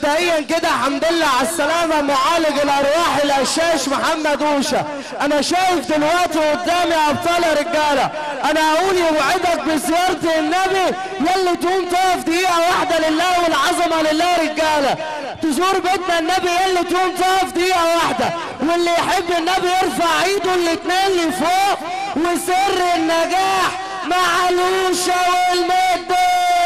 مبدئيا كده الحمد لله على السلامة معالج الارواح الاشاش محمد اوشا انا شايف دلوقتي قدامي ابطال يا رجالة انا هقول يوعدك بزيارة النبي يلي تقوم تقف دقيقة واحدة لله والعظمة لله يا رجالة تزور بيتنا النبي يلي تقوم تقف دقيقة واحدة واللي يحب النبي يرفع ايده الاتنين لفوق وسر النجاح مع الوشة والمدة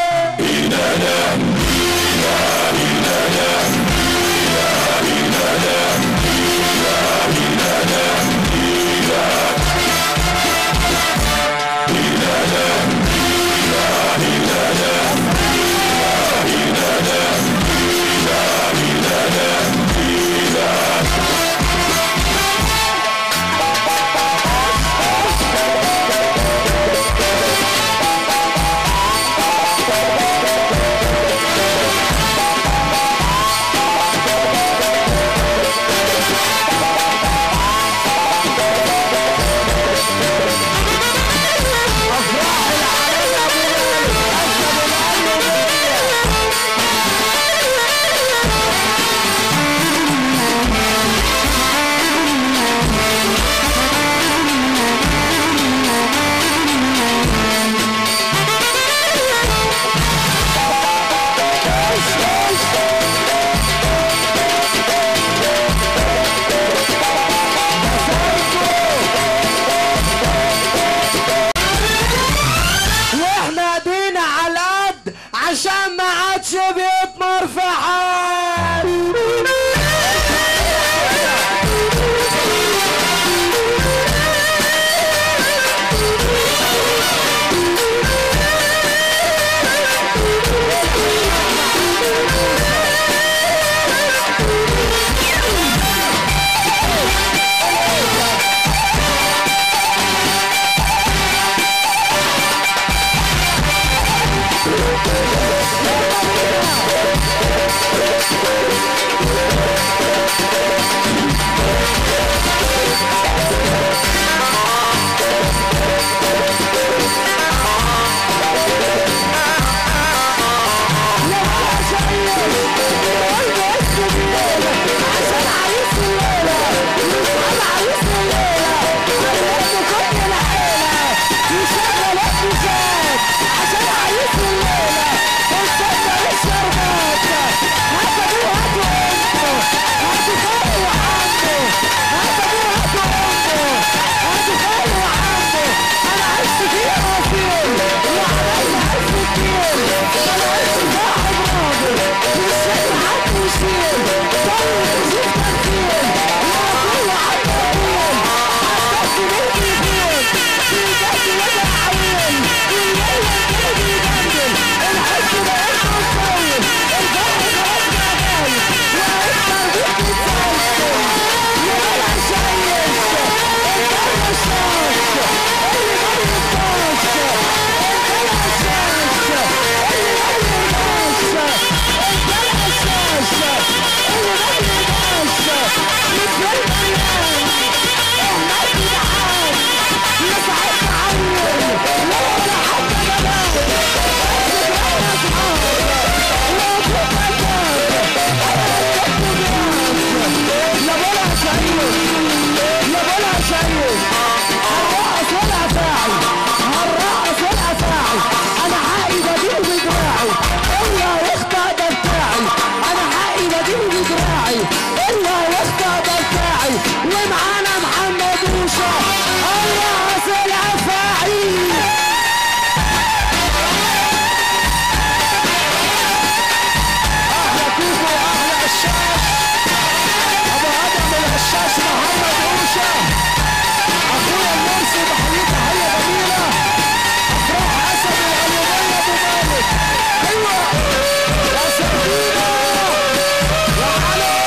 واحنا دينا على القد عشان ما عادش بيطمر في حال ومعانا محمد وشا الراس العفاعي احلى كوكو واحلى قشاش ابو ادم القشاش محمد اوشا اخويا المرسي بحييه تحيه جميله افراح اسد العلوميه ابو مالك ايوه يا سردينه يا علي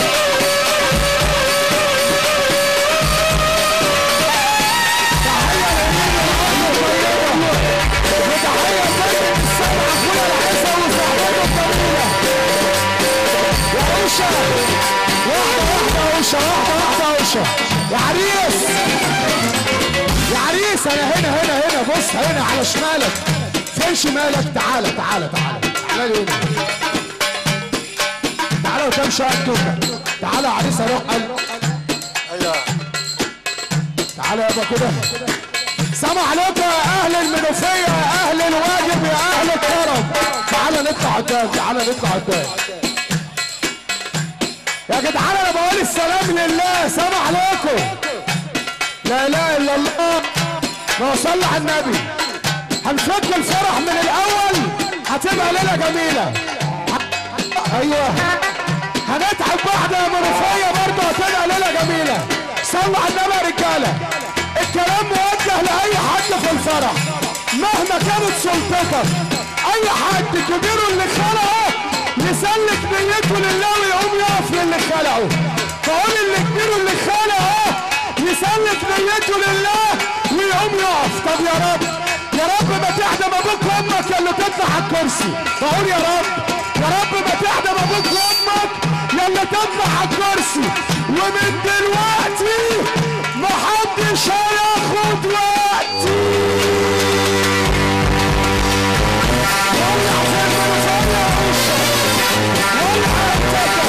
تحيه لمين الارض الطيبه وتحيه لبيت السبع اخويا العزه وصاحبته الجميله يا اوشا واحده واحده اوشا واحده واحده اوشا يا عريس يا عريس انا هنا هنا هنا بص هنا على شمالك فين شمالك تعالى تعالى تعالى تعالى هنا وتمشي قدوكا تعالى يا عريس اروح قلب ايوه تعالى يابا كده سلام عليكم يا اهل المنوفيه يا اهل الواجب يا اهل الكرم تعالى نطلع قدام تعالى نطلع قدام يا جدعان انا بقول السلام لله سلام عليكم لا اله الا الله ما صلى على النبي هنفك الفرح من الاول هتبقى ليله جميله ايوه هنتعب واحده يا منوفيه برضه هتبقى ليله جميله صلوا على النبي يا رجاله الكلام موجه لاي حد في الفرح مهما كانت سلطتك اي حد كبيره اللي خلقه يسلك نيته لله ويقوم يقف للي خلقه فقول اللي كبيره اللي خلقه يسلك نيته لله ويقوم يقف طب يا رب يا رب ما تحدم ابوك وامك اللي تطلع على الكرسي بقول يا رب يا رب ما تحدم ابوك وامك يلا تطلع على الكرسي ومن دلوقتي محدش هياخد وقتي ولع في المنوفية يا باشا ولع التكة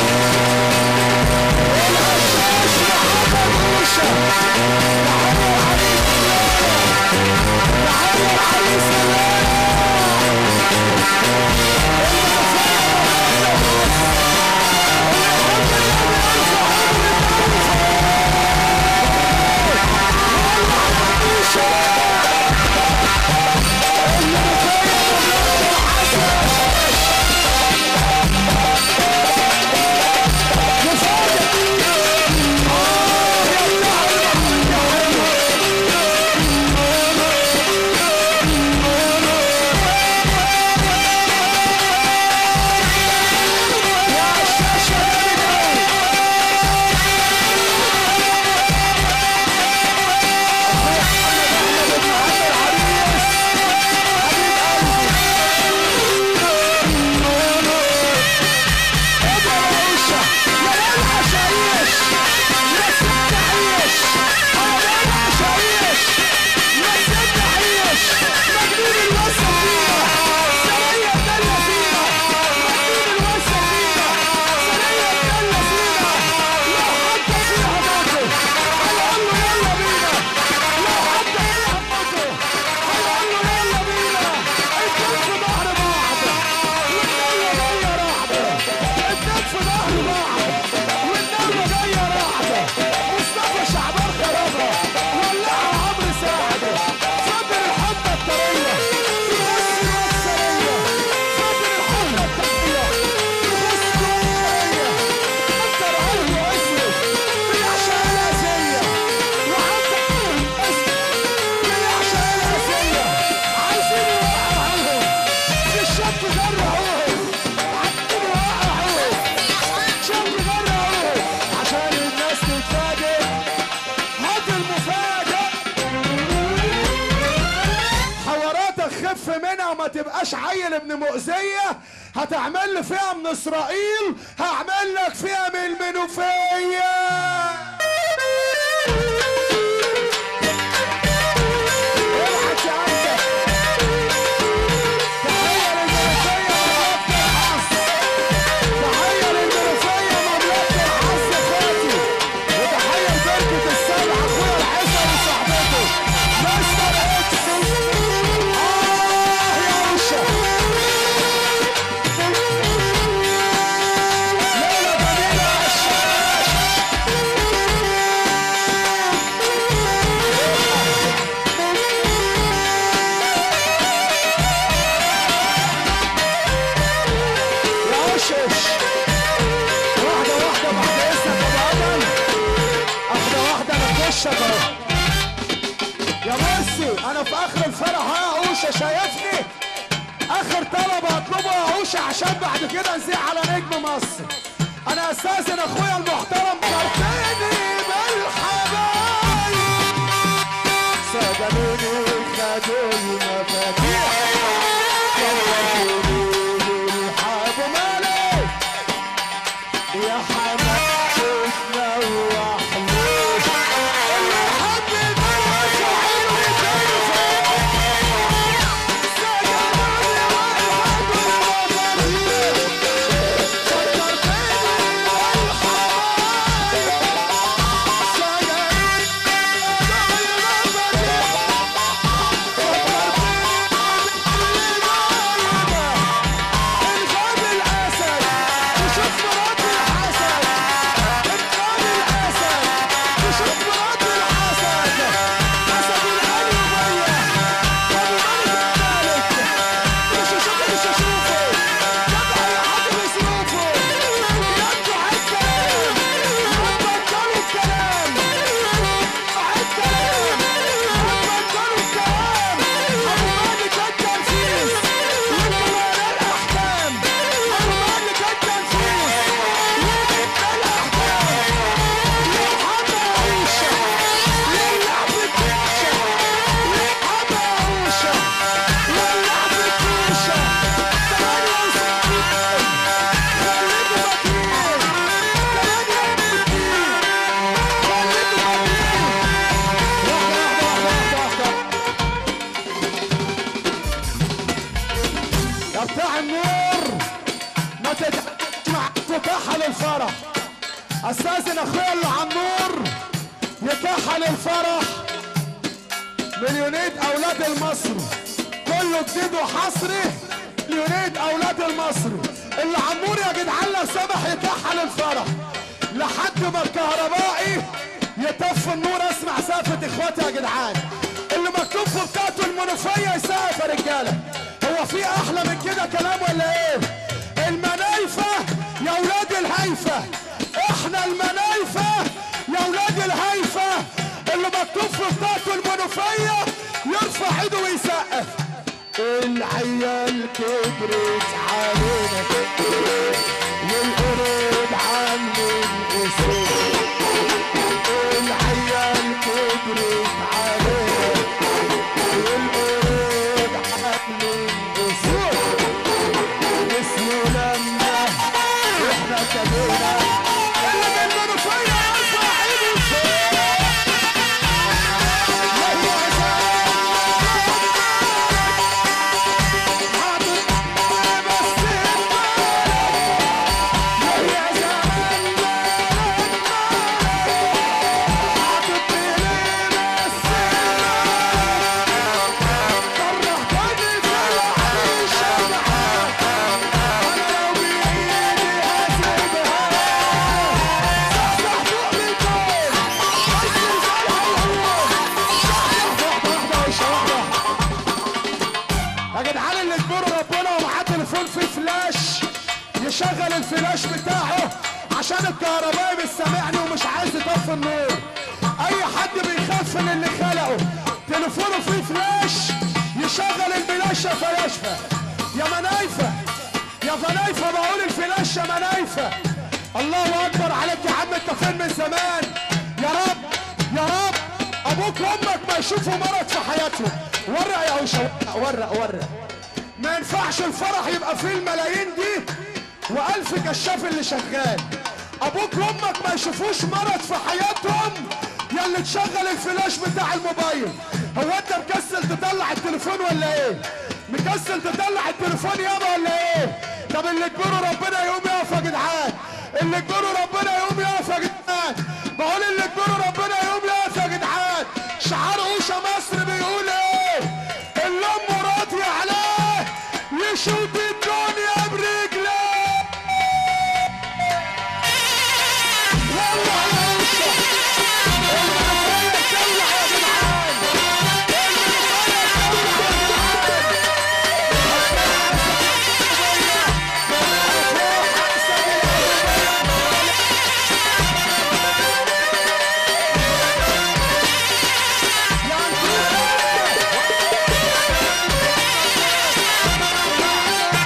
الهشاش محمد موشة تعالى يا عريس تعالى يا عريس مصطفى شعبان خرابة ولعها عمرو سعد صدر الحبة الطرية تبص الوصرية صدر الحبة الطرية تبص الوصرية أكتر علم واسمه في العشاء الأسية وحتى اسمه في العشاء الأسية عايزين يوقعوهم في الشط جرعوهم عايزين يوقعوهم شط جرعوهم عشان الناس تتفاجئ هات المفاجأة حواراتك خف منها وما تبقاش عيل ابن مؤذية هتعمل لي فيها من اسرائيل هعمل لك فيها من المنوفية العب يا عمدة. تحية للمنوفية مملكة الحظ. تحية للمنوفية مملكة الحظ اخواتي وتحية لبركة السبع اخويا الحسن وصاحبته مستر اكس اه يا باشا ليلة جميلة على الشاشة يا وشوش واحدة واحدة بعد اذنك يا ابو ادم واحدة واحدة انا في وشك اهو يا ميسي انا في اخر الفرح ها يا عوشة شايفني اخر طلب هطلبه يا عوشة عشان بعد كده نزيع على نجم مصر انا استاذن اخويا المحترم مرتيني بالحبايب سجنوني خدوا المفاتيح صورتوني بالحب مالك يا حماد تنوح ليش اللي حب الناس وحلو كيفه سجنوني والحب المفاتيح فكرتني يكحل الفرح مليونية اولاد المصري كله جديد وحصري مليونية اولاد المصري اللي عمور يا جدعان لو سمح يكحل الفرح لحد ما الكهربائي يطفي النور اسمع سقفة اخواتي يا جدعان اللي مكتوب في بتاعته المنوفية يسقف يا رجالة هو في احلى من كده كلام ولا ايه المنايفة يا ولاد الهيفة احنا المنايفة يا ولاد الهيفة اللي مكتوب في بتاعته المنوفية يرفع ايده ويسقف العيال كبرت علينا والقرود عاملين اسود العيال كبرت علينا والقرود عاملين اسود اسمه لما احنا كبرنا اللي من المنوفية يرفع ايده فوق يلا يا يا جدعان اللي كبروا ربنا ومعاه تليفون فيه فلاش يشغل الفلاش بتاعه عشان الكهربائي مش سامعني ومش عايز يطفي النور اي حد بيخاف من اللي خلقه تليفونه فيه فلاش يشغل الفلاشه فيشفى يا منايفه يا فنايفه بقول الفلاش يا منايفه الله اكبر عليك يا عم انت فين من زمان يا رب يا رب ابوك وامك ما يشوفوا مرض في حياتهم ورق يا عوشه ورق ورق ما ينفعش الفرح يبقى فيه الملايين دي والف كشاف اللي شغال ابوك وامك ما يشوفوش مرض في حياتهم يا اللي تشغل الفلاش بتاع الموبايل هو انت مكسل تطلع التليفون ولا ايه مكسل تطلع التليفون يابا ولا ايه طب اللي كبروا ربنا يقوم يقف يا جدعان اللي كبروا ربنا يقوم يقف يا جدعان بقول اللي كبروا ربنا يقوم يقف يا جدعان شعار اوشا مصر بيقول ايه اللي امه راضيه عليه يشوط الدنيا برجله يلا يا اوشا المنوفيه تولع يا جدعان المنوفيه تولع يا جدعان يا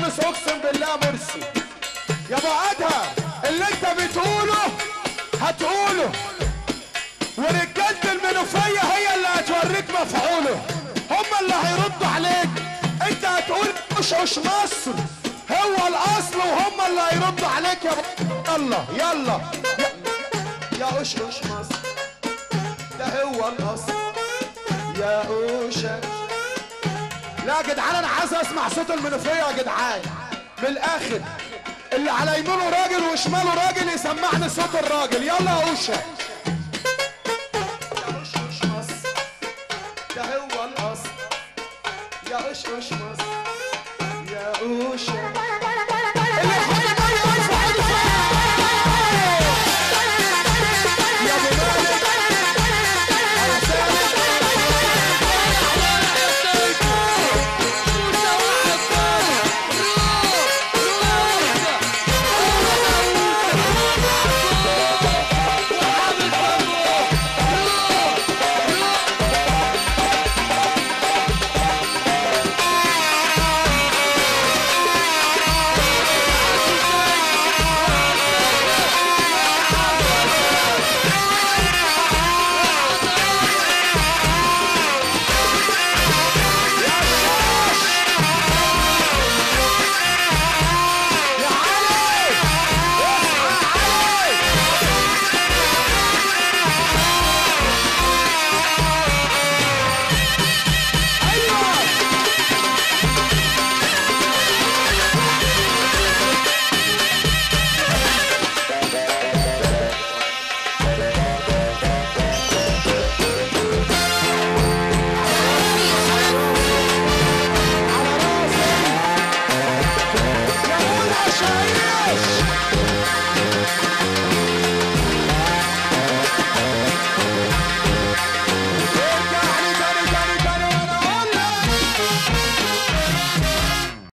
خالص اقسم بالله مرسي يا ابو ادهم اللي انت بتقوله هتقوله ورجاله المنوفيه هي اللي هتوريك مفعوله هم اللي هيردوا عليك انت هتقول اشعش مصر هو الاصل وهم اللي هيردوا عليك يا ابو يلا يلا يا, يا اشعش مصر ده هو الاصل يا اوشا لا يا جدعان انا عايز اسمع صوت المنوفيه يا جدعان من الاخر اللي على يمينه راجل وشماله راجل يسمعني صوت الراجل يلا يا اوشا يا وش وش مصر ده هو الاصل يا وش وش مصر يا اوشا